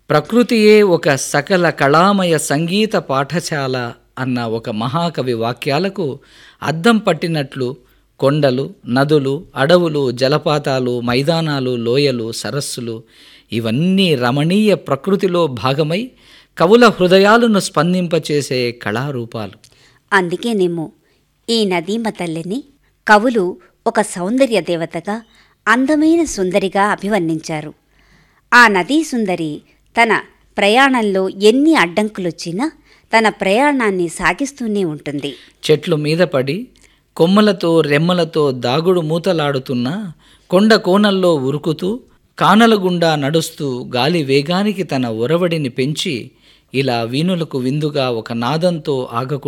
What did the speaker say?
ప్రకృతియే ఒక సకల కళామయ సంగీత పాఠశాల అన్న ఒక మహాకవి వాక్యాలకు అద్దం పట్టినట్లు కొండలు నదులు అడవులు జలపాతాలు మైదానాలు లోయలు సరస్సులు ఇవన్నీ రమణీయ ప్రకృతిలో భాగమై కవుల హృదయాలను స్పందింపచేసే కళారూపాలు అందుకేనేమో ఈ నదీమ తల్లిని కవులు ఒక సౌందర్య దేవతగా అందమైన సుందరిగా అభివర్ణించారు ఆ నదీ సుందరి తన ప్రయాణంలో ఎన్ని అడ్డంకులొచ్చినా తన ప్రయాణాన్ని సాగిస్తూనే ఉంటుంది చెట్లు మీద పడి కొమ్మలతో రెమ్మలతో దాగుడు మూతలాడుతున్న కొండ కోణల్లో ఉరుకుతూ కానల గుండా నడుస్తూ గాలి వేగానికి తన ఒరవడిని పెంచి ఇలా వీణులకు విందుగా ఒక నాదంతో ఆగకుండా